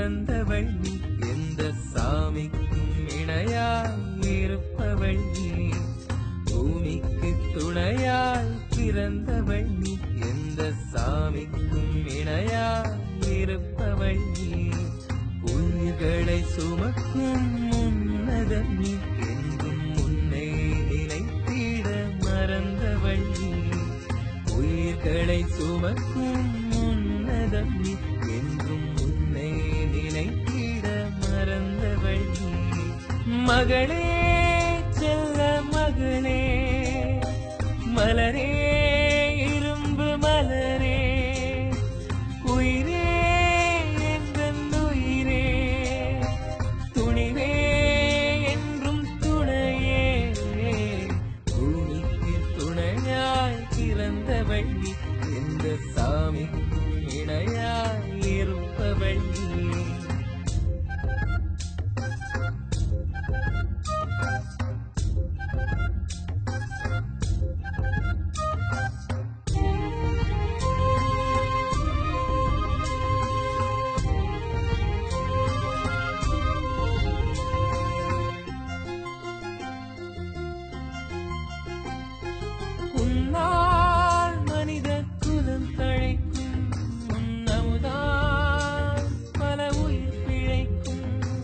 பிறந்தவள் நீ எந்த சாமிக்கும் இணையாய் இருப்பவள் நீ பூமிக்கு துணையாய் பிறந்தவள் நீ எந்த சாமிக்கும் இணையாய் இருப்பவள் நீ உயிர்களை சுமக்கும் உன்னதம் நீ என்றும் உன்னை நினைத்திட மறந்தவள் நீ உயிர்களை சுமக்கும் உன்னதம் நீ என்றும் உன்னை நினைத்திட மறந்தவள் நீ மகளே செல்ல மகளே மலரே இரும்பு மலரே உயிரே எங்கள் உயிரே துணிவே என்றும் துணையே பூமிக்கு துணையாய் பிறந்தவள் நீ எந்த சாமிக்கும் இணையாய் இருப்பவள் நீ உன்னால் மனித குலம் தழைக்கும் உன்னமுதான் பல உயிர் பிழைக்கும்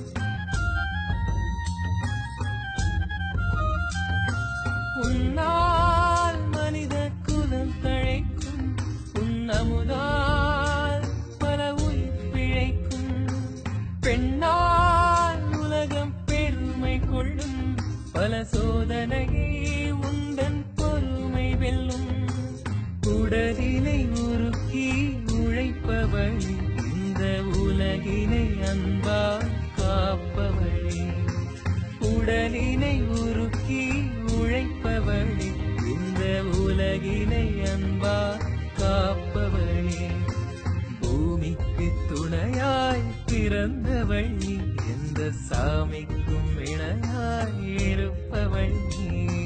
உன்னால் மனித குலம் தழைக்கும் உன்னமுதால் பல உயிர் பிழைக்கும் பெண்ணால் உலகம் பெருமை கொள்ளும் பல சோதனையை உந்தன் பொறுமை வெல்லும் உடலினை உருக்கி உழைப்பவளே இந்த உலகினை அன்பால் காப்பவளே உடலினை உருக்கி உழைப்பவளே இந்த உலகினை அன்பால் காப்பவளே பூமிக்கு துணையாய் பிறந்தவள் நீ எந்த சாமிக்கும் இணையாய் இருப்பவள் நீ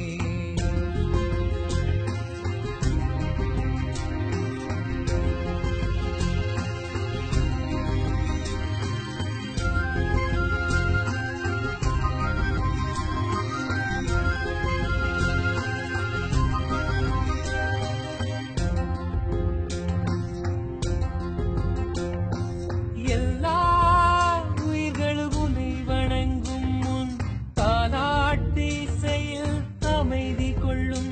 எல்லா உயிர்களும் உன்னை வணங்கும் முன் தாலாட்டி செயல் அமைதி கொள்ளும்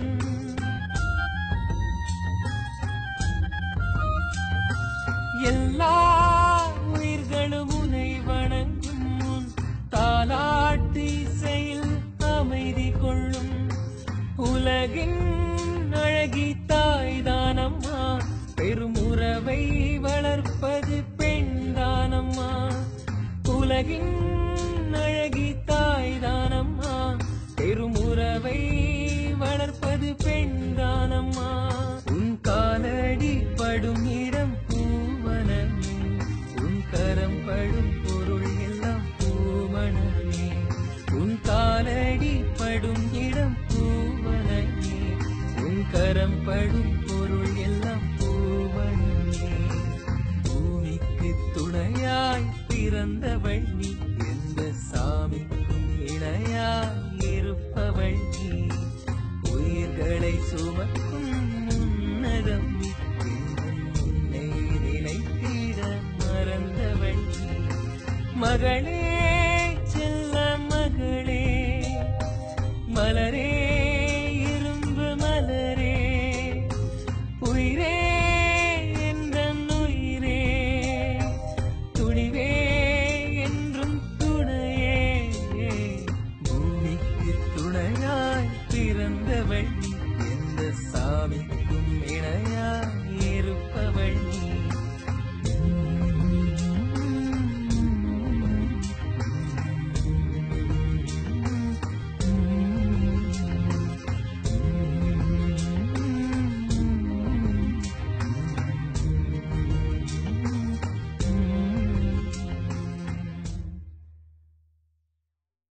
எல்லா உயிர்களும் உன்னை வணங்கும் முன் தாலாட்டி செயல் அமைதி கொள்ளும் உலகின் அழகி தாய்தானம்மா பெருமுறவை வளர்ப்பது பெண்தானம்மா உலகின் அழகி தாய்தானம்மா பெருமுறவை வளர்ப்பது பெண்தானம்மா உன் காலடி படும் இடம் பூவனமே உன் கரம் படும் பொருள் எல்லாம் பூமணமே உன் காலடி படும் இடம் பூவனமே உன் கரம் படும் பொருள் எல்லாம் பூவனமே பூமிக்கு துணையாய் பிறந்தவள் நீ எந்த சாமிக்கும் இணையாய் இருப்பவள் நீ உயிர்களை சுமக்கும் உன்னதம் நீ என்றும் உன்னை நினைத்திட மறந்தவள் நீ மகளே